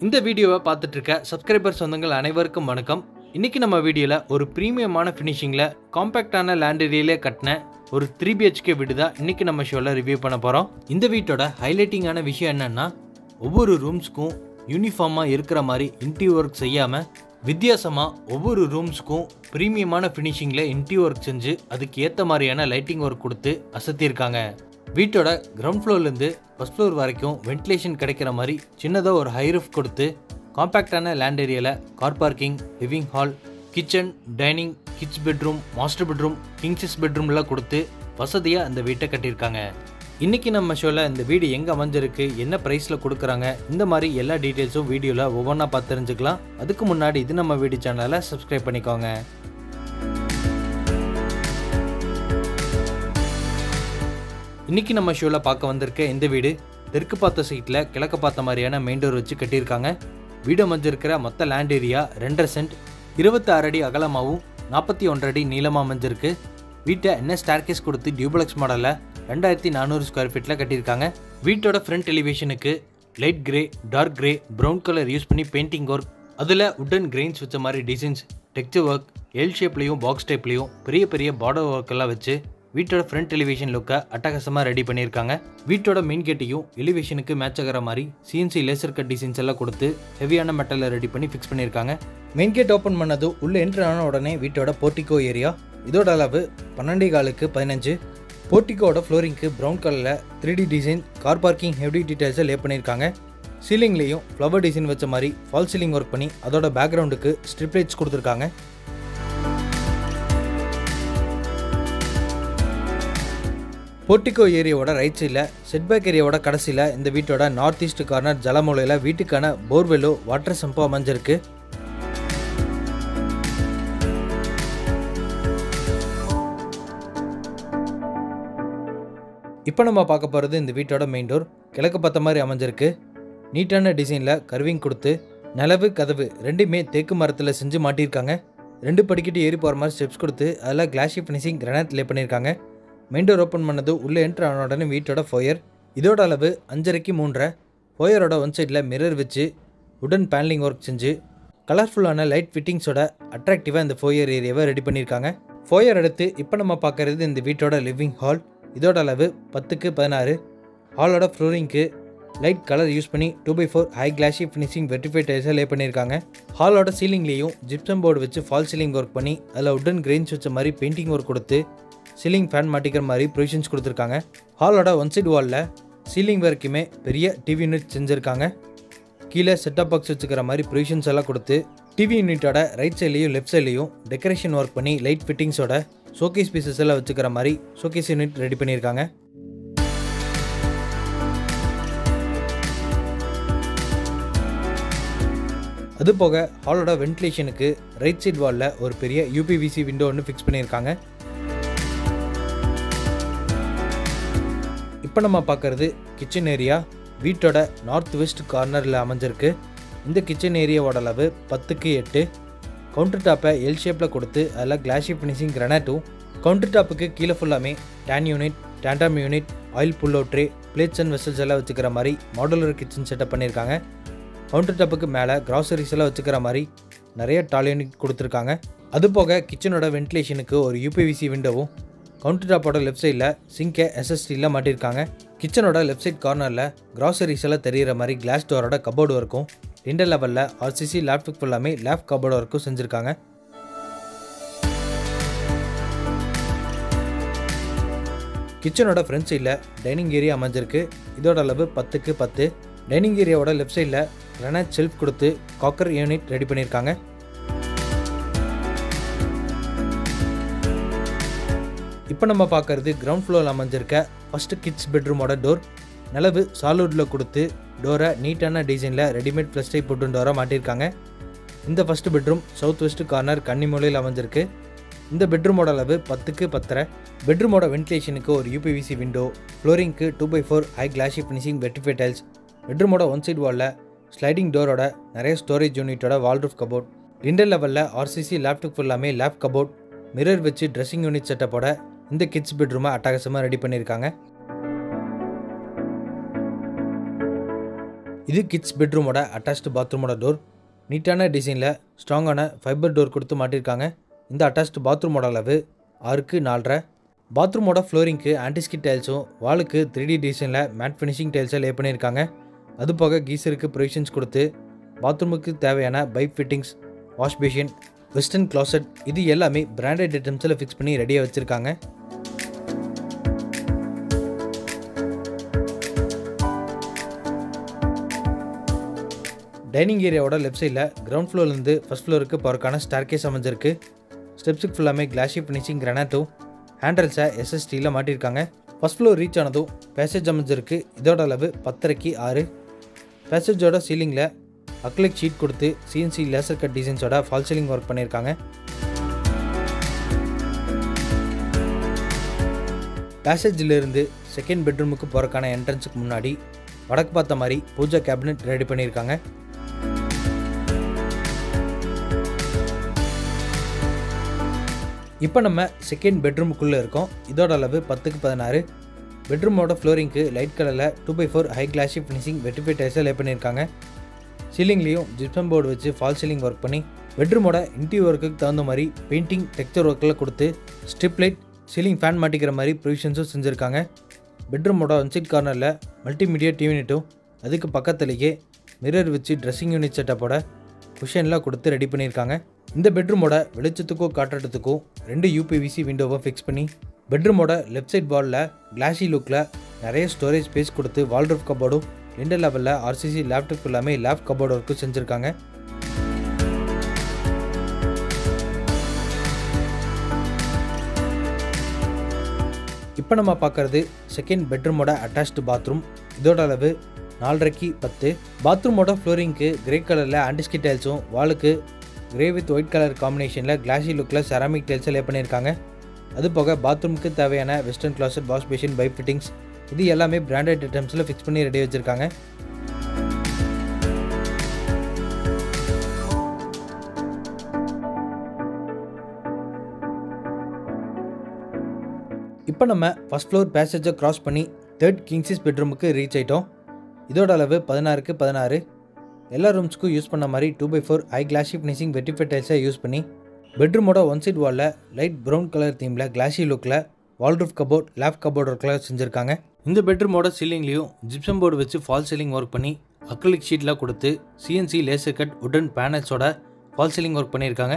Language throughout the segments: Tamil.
இந்த வீடியோவை பார்த்துட்டு இருக்க சப்ஸ்கிரைபர் சொந்தங்கள் அனைவருக்கும் வணக்கம் இன்னைக்கு நம்ம வீடியோவில் ஒரு ப்ரீமியமான ஃபினிஷிங்கில் காம்பேக்டான லேண்ட் ஏரியாலே கட்டின ஒரு த்ரீ பிஹெச்கே வீடு தான் இன்னைக்கு நம்ம ஷோவில் ரிவ்யூ பண்ண போகிறோம் இந்த வீட்டோட ஹைலைட்டிங்கான விஷயம் என்னன்னா ஒவ்வொரு ரூம்ஸ்க்கும் யூனிஃபார்மாக இருக்கிற மாதிரி இன்டீரியர் ஒர்க் செய்யாமல் வித்தியாசமாக ஒவ்வொரு ரூம்ஸ்க்கும் ப்ரீமியமான ஃபினிஷிங்கில் இன்டீரியர் ஒர்க் செஞ்சு அதுக்கு ஏற்ற மாதிரியான லைட்டிங் ஒர்க் கொடுத்து அசத்தியிருக்காங்க வீட்டோட கிரவுண்ட் ஃப்ளோர்லேருந்து ஃபஸ்ட் ஃப்ளோர் வரைக்கும் வென்டிலேஷன் கிடைக்கிற மாதிரி சின்னதாக ஒரு ஹை ரூஃப் கொடுத்து காம்பேக்டான லேண்ட் ஏரியாவில் car parking living hall kitchen dining kids bedroom master bedroom கிங்ஸஸ் பெட்ரூம்லாம் கொடுத்து வசதியாக அந்த வீட்டை கட்டியிருக்காங்க இன்றைக்கி நம்ம ஷோவில் இந்த வீடு எங்கே அமைஞ்சிருக்கு என்ன ப்ரைஸில் கொடுக்குறாங்க இந்த மாதிரி எல்லா டீட்டெயில்ஸும் வீடியோவில் ஒவ்வொன்றா பார்த்து தெரிஞ்சுக்கலாம் அதுக்கு முன்னாடி இது நம்ம வீடியோ சேனலை சப்ஸ்கிரைப் பண்ணிக்கோங்க இன்னைக்கு நம்ம ஷோவில் பார்க்க வந்திருக்க இந்த வீடு தெற்கு பார்த்த சைட்டில் கிழக்கு பார்த்த மாதிரியான மெயின் டோர் வச்சு கட்டியிருக்காங்க வீடு அமைஞ்சிருக்கிற மொத்த லேண்ட் ஏரியா ரெண்டரை சென்ட் இருபத்தாறு அடி அகலமாகவும் நாற்பத்தி ஒன்றரை அடி நீளமாக அமைஞ்சிருக்கு வீட்டை என்ன ஸ்டார்கேஸ் கொடுத்து டியூப்ளெக்ஸ் மாடலில் ரெண்டாயிரத்தி நானூறு ஸ்கொயர் ஃபீட்டில் கட்டியிருக்காங்க வீட்டோட ஃப்ரண்ட் எலிவேஷனுக்கு light grey dark grey brown colour use பண்ணி பெயிண்டிங் ஒர்க் அதில் உட்டன் கிரெயின்ஸ் வச்ச மாதிரி டிசைன்ஸ் டெக்ஸ்டர் ஒர்க் எல் ஷேப்லேயும் பாக்ஸ் டைப்லேயும் பெரிய பெரிய பார்டர் ஒர்க் எல்லாம் வச்சு வீட்டோட ஃப்ரண்ட் எலிவேஷன் லுக்கை அட்டகாசமாக ரெடி பண்ணியிருக்காங்க வீட்டோட மெயின் கேட்டையும் எலிவேஷனுக்கு மேட்ச் ஆகிற மாதிரி சிஎன்சி லேசர் கட் டிசைன்ஸ் எல்லாம் கொடுத்து ஹெவியான மெட்டலில் ரெடி பண்ணி ஃபிக்ஸ் பண்ணியிருக்காங்க மெயின் கேட் ஓப்பன் பண்ணது உள்ளே என்ட்ரு ஆன உடனே வீட்டோட போர்ட்டிகோ ஏரியா இதோட அளவு பன்னெண்டே காலுக்கு பதினஞ்சு போர்ட்டிகோட ஃப்ளோரிங்க்கு ப்ரௌன் கலரில் three D design car parking heavy டீடைல்ஸை லே பண்ணியிருக்காங்க சீலிங்லேயும் ஃப்ளவர் டிசைன் வச்ச மாதிரி ஃபால் சீலிங் ஒர்க் பண்ணி அதோட பேக்ரவுண்டுக்கு ஸ்ட்ரிப் லைட்ஸ் கொடுத்துருக்காங்க போர்ட்டிகோ ஏரியாவோட ரைட் சைடில் செட்பேக் ஏரியாவோட கடைசியில் இந்த வீட்டோட நார்த் ஈஸ்ட் கார்னர் ஜலமூலையில் வீட்டுக்கான போர்வெல்லோ வாட்டர் சம்போ அமைஞ்சிருக்கு இப்போ நம்ம பார்க்க போகிறது இந்த வீட்டோட மெயின் டோர் கிழக்கு பார்த்த மாதிரி அமைஞ்சிருக்கு நீட்டான டிசைனில் கர்விங் கொடுத்து நிலவு கதவு ரெண்டுமே தேக்கு மரத்தில் செஞ்சு மாட்டியிருக்காங்க ரெண்டு படிக்கட்டு ஏறி போகிற மாதிரி ஸ்டெப்ஸ் கொடுத்து அதில் கிளாஷி ஃபினிஷிங் கிரானைட் லே பண்ணியிருக்காங்க மெயின் டோர் ஓப்பன் பண்ணது உள்ளே என்ட்ரு ஆன உடனே வீட்டோட ஃபோயர் இதோட அளவு அஞ்சரைக்கு மூன்றரை ஃபோயரோட ஒன் சைடில் மிரர் வச்சு உடன் பேனலிங் ஒர்க் செஞ்சு கலர்ஃபுல்லான லைட் ஃபிட்டிங்ஸோட அட்ராக்டிவாக இந்த ஃபோயர் ஏரியாவை ரெடி பண்ணியிருக்காங்க ஃபோயர் அடுத்து இப்போ நம்ம பார்க்குறது இந்த வீட்டோட லிவிங் ஹால் இதோட அளவு பத்துக்கு பதினாறு ஹாலோட ஃப்ளோரிங்க்கு லைட் கலர் யூஸ் பண்ணி two by four high glossy finishing vitrified டைல்ஸை லே பண்ணியிருக்காங்க ஹாலோட சீலிங்லேயும் ஜிப்சம் போர்டு வச்சு ஃபால் சீலிங் ஒர்க் பண்ணி அதில் உடன் கிரெயின்ஸ் வச்ச மாதிரி பெயிண்டிங் ஒர்க் கொடுத்து சீலிங் ஃபேன் மாட்டிக்கிற மாதிரி ப்ரொவிஷன்ஸ் கொடுத்துருக்காங்க ஹாலோட ஒன் சைடு வாலில் சீலிங் வரைக்குமே பெரிய டிவி யூனிட் செஞ்சுருக்காங்க கீழே செட்டப் பாக்ஸ் வச்சுக்கிற மாதிரி ப்ரொவிஷன்ஸ் எல்லாம் கொடுத்து டிவி யூனிட்டோட ரைட் சைட்லேயும் லெஃப்ட் சைட்லேயும் டெக்கரேஷன் ஒர்க் பண்ணி லைட் ஃபிட்டிங்ஸோட ஷோகேஸ் பீசஸ் எல்லாம் வச்சுக்கிற மாதிரி ஷோகேஸ் யூனிட் ரெடி பண்ணியிருக்காங்க அது போக ஹாலோட வென்டிலேஷனுக்கு ரைட் சைட் வாலில் ஒரு பெரிய யூபிவிசி விண்டோ ஒன்று ஃபிக்ஸ் பண்ணியிருக்காங்க இப்போ நம்ம பார்க்குறது கிச்சன் ஏரியா வீட்டோட நார்த் வெஸ்ட் கார்னரில் அமைஞ்சிருக்கு இந்த கிச்சன் ஏரியாவோட அளவு பத்துக்கு எட்டு கவுண்டர் டாப்பை எல் ஷேப்பில் கொடுத்து அதில் கிளாஷி ஃபினிஷிங் கிரனாட்டும் கவுண்டர் டாப்புக்கு கீழே ஃபுல்லாமே டேன் unit tandem unit oil pull out tray plates and vessels எல்லாம் வச்சுக்கிற மாதிரி மாடுலர் கிச்சன் செட்டப் பண்ணியிருக்காங்க கவுண்டர் டாப்புக்கு மேலே கிராசரிஸ் எல்லாம் வச்சுக்கிற மாதிரி நிறைய டால் யூனிட் கொடுத்துருக்காங்க அது போக கிச்சனோட வென்டிலேஷனுக்கு ஒரு யூபிவிசி விண்டோவும் கவுண்டர் டாப்போட லெஃப்ட் சைடில் சிங்கை எஸ்எஸ்டியில் மாட்டியிருக்காங்க கிச்சனோட லெஃப்ட் சைட் கார்னரில் கிராசரிஸ் எல்லாம் தெரிகிற மாதிரி கிளாஸ் டோரோட கபோர்டு ஒர்க்கும் ரெண்டு லெவலில் ஆர்சிசி லேப்டாப் ஃபுல்லாமே லேப் கபோர்டு ஒர்க்கும் செஞ்சுருக்காங்க கிச்சனோட ஃப்ரண்ட் சைடில் டைனிங் ஏரியா அமைஞ்சிருக்கு இதோட அளவு பத்துக்கு பத்து டைனிங் ஏரியாவோட லெஃப்ட் சைடில் கிரானைட் ஷெல்ஃப் கொடுத்து காக்கர் யூனிட் ரெடி பண்ணியிருக்காங்க இப்போ நம்ம பார்க்குறது கிரவுண்ட் ஃப்ளோரில் அமைஞ்சிருக்க ஃபஸ்ட்டு கிட்ஸ் பெட்ரூமோட டோர் நிலவு சாலூடில் கொடுத்து டோரை நீட்டான டிசைனில் ரெடிமேட் ப்ளஸ் டைப் போட்டு டோரை மாட்டியிருக்காங்க இந்த first bedroom south west corner கன்னிமூலையில் அமைஞ்சிருக்கு இந்த பெட்ரூமோட அளவு பத்துக்கு பத்தரை பெட்ரூமோட வென்டிலேஷனுக்கு ஒரு யூபிவிசி விண்டோ ஃப்ளோரிங்க்கு two by four high glossy finishing vitrified tiles பெட்ரூமோட ஒன் சைடு வாலில் ஸ்லைடிங் டோரோட நிறைய ஸ்டோரேஜ் யூனிட்டோட வால்ரூஃப் கபோர்ட் இண்டர் லெவலில் ஆர்சிசி லேப்டாப் ஃபுல்லாமே லேப் கபோர்ட் மிரர் வச்சு ட்ரெஸ்ஸிங் யூனிட் செட்டப்போட இந்த கிட்ஸ் பெட்ரூமை அட்டகாசமாக ரெடி பண்ணியிருக்காங்க இது கிட்ஸ் பெட்ரூமோட அட்டாச்டு பாத்ரூமோட டோர் நீட்டான டிசைனில் ஸ்ட்ராங்கான ஃபைபர் டோர் கொடுத்து மாட்டியிருக்காங்க இந்த அட்டாச்டு பாத்ரூமோட அளவு ஆறுக்கு நாலரை பாத்ரூமோட ஃப்ளோரிங்க்கு ஆன்டிஸ்கிட் டைல்ஸும் வாலுக்கு த்ரீ டி டிசைனில் மேட் ஃபினிஷிங் டைல்ஸை லே பண்ணியிருக்காங்க அது போக கீசருக்கு ப்ரொவிஷன்ஸ் கொடுத்து பாத்ரூமுக்கு தேவையான pipe fittings wash basin western closet இது எல்லாமே பிராண்டட் ஐட்டம்ஸில் ஃபிக்ஸ் பண்ணி ரெடியாக வச்சுருக்காங்க டைனிங் ஏரியாவோட லெஃப்ட் சைடில் கிரவுண்ட் ஃப்ளோர்லேருந்து ஃபஸ்ட் ஃப்ளோருக்கு போகிறக்கான ஸ்டார் கேஸ் அமைஞ்சிருக்கு ஸ்டெப்ஸுக்கு ஃபுல்லாமே கிளாஷி ஃபினிஷிங் கிரானைட்டும் ஹேண்டல்ஸை எஸ்எஸ்டியில் மாட்டியிருக்காங்க ஃபஸ்ட் ஃப்ளோர் ரீச் ஆனதும் பேசேஜ் அமைஞ்சிருக்கு இதோட அளவு பத்தரைக்கு ஆறு பேசேஜோட சீலிங்கில் அக்லிக் ஷீட் கொடுத்து சிஎன்சி லேசர் கட் டிசைன்ஸோட ஃபால் சீலிங் ஒர்க் பண்ணியிருக்காங்க பேசேஜிலிருந்து செகண்ட் பெட்ரூமுக்கு போகிறக்கான என்ட்ரன்ஸுக்கு முன்னாடி வடக்கு பார்த்த மாதிரி பூஜா கேபினெட் ரெடி பண்ணியிருக்காங்க இப்போ நம்ம செகண்ட் பெட்ரூமுக்குள்ளே இருக்கோம் இதோட அளவு பத்துக்கு பதினாறு பெட்ரூமோட ஃப்ளோரிங்க்கு லைட் கலரில் two by four high glossy finishing vitrified டைல்ஸை லே பண்ணியிருக்காங்க சீலிங்லேயும் ஜிப்சம் போர்டு வச்சு ஃபால் சீலிங் ஒர்க் பண்ணி பெட்ரூமோட இன்டீரியர் ஒர்க்குக்கு தகுந்த மாதிரி பெயிண்டிங் டெக்ஸ்சர் ஒர்க்கில் கொடுத்து ஸ்ட்ரிப் லைட் சீலிங் ஃபேன் மாட்டிக்கிற மாதிரி ப்ரொவிஷன்ஸும் செஞ்சுருக்காங்க பெட்ரூமோட ஒன்சைட் கார்னரில் மல்டிமீடியா டிவி யூனிட்டும் அதுக்கு பக்கத்துலேயே மிரர் வச்சு ட்ரெஸ்ஸிங் யூனிட் செட்டப்போட குஷன்லாம் கொடுத்து ரெடி பண்ணியிருக்காங்க இந்த பெட்ரூமோட வெளிச்சத்துக்கும் காற்றத்துக்கும் ரெண்டு யூபிவிசி விண்டோவை ஃபிக்ஸ் பண்ணி பெட்ரூமோட லெஃப்ட் சைட் வாலில் கிளாஷி லுக்கில் நிறைய ஸ்டோரேஜ் ஸ்பேஸ் கொடுத்து வால்ட்ரூஃப் கபோர்டும் ரெண்டு லெவலில் ஆர்சிசி லேப்டாப் எல்லாமே லேப் கபோர்டு ஒர்க்கும் செஞ்சுருக்காங்க இப்போ நம்ம பார்க்குறது செகண்ட் பெட்ரூமோட அட்டாச்டு பாத்ரூம் இதோட அளவு நாலரைக்கு பத்து பாத்ரூமோட ஃப்ளோரிங்க்கு கிரே கலரில் ஆன்டிஸ்கி டைல்ஸும் வாலுக்கு கிரே வித் ஒயிட் கலர் காம்பினேஷனில் கிளாசி லுக்கில் செராமிக் டைல்ஸை லே பண்ணியிருக்காங்க அது போக பாத்ரூமுக்கு தேவையான western closet wash basin pipe fittings இது எல்லாமே பிராண்டட் ஐட்டம்ஸில் ஃபிக்ஸ் பண்ணி ரெடி வச்சுருக்காங்க இப்போ நம்ம ஃபஸ்ட் ஃப்ளோர் பேசேஜை கிராஸ் பண்ணி தேர்ட் கிங்ஸிஸ் பெட்ரூமுக்கு ரீச் ஆயிட்டோம் இதோட அளவு பதினாறுக்கு பதினாறு எல்லா ரூம்ஸ்க்கும் யூஸ் பண்ண மாதிரி two by four high glossy finishing vitrified டைல்ஸை யூஸ் பண்ணி பெட்ரூமோட ஒன் சைட் வாலில் லைட் ப்ரௌன் கலர் தீமில் கிளாஷி லுக்கில் வால்ரூஃப் கபோர்ட் லேப் கபோர்ட் ஒர்க்கில் செஞ்சுருக்காங்க இந்த பெட்ரூமோட சீலிங்லேயும் ஜிப்சம் போர்டு வச்சு ஃபால் சீலிங் ஒர்க் பண்ணி அக்ரிலிக் ஷீட்டில் கொடுத்து சிஎன்சி லேசர் கட் உடன் பேனல்ஸோட ஃபால் சீலிங் ஒர்க் பண்ணியிருக்காங்க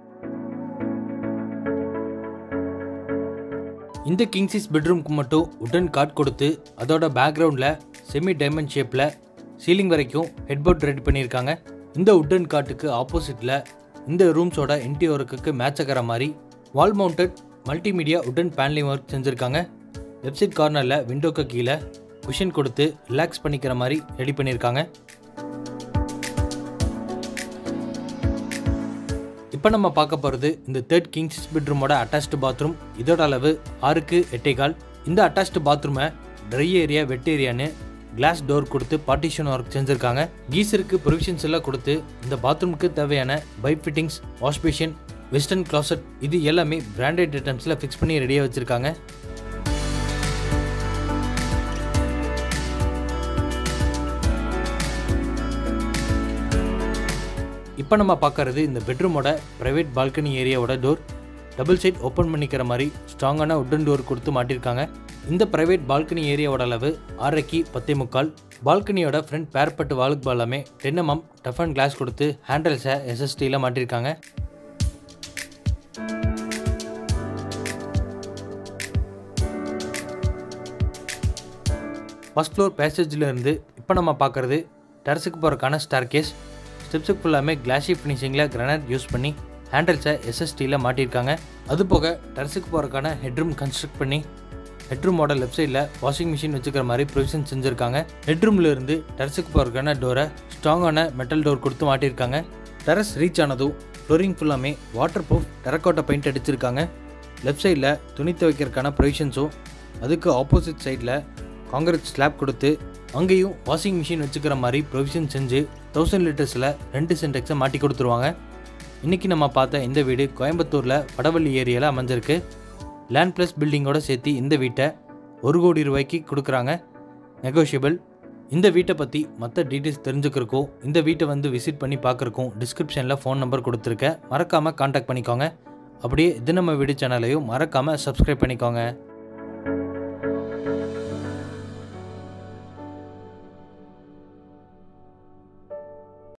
இந்த கிங்ஸிஸ் பெட்ரூம்க்கு மட்டும் உடன் காட் கொடுத்து அதோட பேக்ரவுண்டில் செமி டைமண்ட் ஷேப்பில் சீலிங் வரைக்கும் ஹெட்போர்ட் ரெடி பண்ணியிருக்காங்க இந்த உட்டன் காட்டுக்கு ஆப்போசிட்டில் இந்த ரூம்ஸோட இன்டீரியர் ஒர்க்குக்கு மேட்ச் ஆகிற மாதிரி wall mounted multimedia wooden panelling work செஞ்சுருக்காங்க வெப்சைட் கார்னரில் விண்டோக்கு கீழே குஷன் கொடுத்து ரிலாக்ஸ் பண்ணிக்கிற மாதிரி ரெடி பண்ணியிருக்காங்க இப்போ நம்ம பார்க்க போகிறது இந்த தேர்ட் கிங்ஸ் பெட்ரூமோட அட்டாச்டு பாத்ரூம் இதோட அளவு ஆறுக்கு எட்டே கால் இந்த அட்டாச்டு பாத்ரூமை ட்ரை ஏரியா வெட் ஏரியான்னு கிளாஸ் டோர் கொடுத்து பார்ட்டிஷன் ஒர்க் செஞ்சுருக்காங்க கீசருக்கு ப்ரொவிஷன்ஸ் எல்லாம் கொடுத்து இந்த பாத்ரூமுக்கு தேவையான pipe fittings wash basin western closet இது எல்லாமே பிராண்டட் ஐட்டம்ஸில் ஃபிக்ஸ் பண்ணி ரெடியாக வச்சுருக்காங்க இப்போ நம்ம பார்க்கறது இந்த பெட்ரூமோட ப்ரைவேட் பால்கனி ஏரியாவோட டோர் டபுள் சைட் ஓப்பன் பண்ணிக்கிற மாதிரி ஸ்ட்ராங்கான உட்டன் டோர் கொடுத்து மாட்டியிருக்காங்க இந்த ப்ரைவேட் பால்கனி ஏரியாவோட அளவு ஆறரைக்கு பத்தே முக்கால் பால்கனியோட ஃப்ரண்ட் பேர்பட்டு வாலுக்கு எல்லாமே ten mm toughened glass கொடுத்து ஹேண்டல்ஸை எஸ்எஸ்டியில் மாட்டியிருக்காங்க ஃபஸ்ட் ஃப்ளோர் பேசேஜில் இருந்து இப்போ நம்ம பார்க்குறது டெரஸுக்கு போகிறக்கான ஸ்டார் கேஸ் ஸ்டெப்ஸுக்கு ஃபுல்லாமே கிளாஷி ஃபினிஷிங்கில் கிரானைட் யூஸ் பண்ணி ஹேண்டல்ஸை எஸ்எஸ்டியில் மாட்டியிருக்காங்க அது போக டெரஸுக்கு போகிறக்கான ஹெட்ரூம் கன்ஸ்ட்ரக்ட் பண்ணி ஹெட்ரூமோட லெஃப்ட் சைடில் வாஷிங் மிஷின் வச்சுக்கிற மாதிரி ப்ரொவிஷன் செஞ்சுருக்காங்க ஹெட்ரூமில் இருந்து டெரஸுக்கு போகிறக்கான டோரை ஸ்ட்ராங்கான மெட்டல் டோர் கொடுத்து மாட்டியிருக்காங்க டெரஸ் ரீச் ஆனதும் ஃப்ளோரிங் ஃபுல்லாமே வாட்டர் ப்ரூஃப் டெரக்கோட்டை பெயிண்ட் அடிச்சிருக்காங்க லெஃப்ட் சைடில் துணி துவைக்கிறதுக்கான ப்ரொவிஷன்ஸும் அதுக்கு ஆப்போசிட் சைடில் காங்கிரீட் ஸ்லாப் கொடுத்து அங்கேயும் வாஷிங் மிஷின் வச்சுக்கிற மாதிரி ப்ரொவிஷன் செஞ்சு தௌசண்ட் லிட்டர்ஸில் ரெண்டு சென்டெக்ஸை மாட்டி கொடுத்துருவாங்க இன்றைக்கி நம்ம பார்த்த இந்த வீடு கோயம்புத்தூரில் வடவள்ளி ஏரியாவில் அமைஞ்சிருக்கு லேண்ட் ப்ளஸ் பில்டிங்கோட சேர்த்து இந்த வீட்டை ஒரு கோடி ரூபாய்க்கு கொடுக்குறாங்க நெகோஷியபிள் இந்த வீட்டை பற்றி மற்ற டீட்டெயில்ஸ் தெரிஞ்சுக்கிறக்கும் இந்த வீட்டை வந்து விசிட் பண்ணி பார்க்குறக்கும் டிஸ்கிரிப்ஷனில் ஃபோன் நம்பர் கொடுத்துருக்கேன் மறக்காமல் காண்டாக்ட் பண்ணிக்கோங்க அப்படியே இது நம்ம வீடு சேனலையும் மறக்காமல் சப்ஸ்கிரைப் பண்ணிக்கோங்க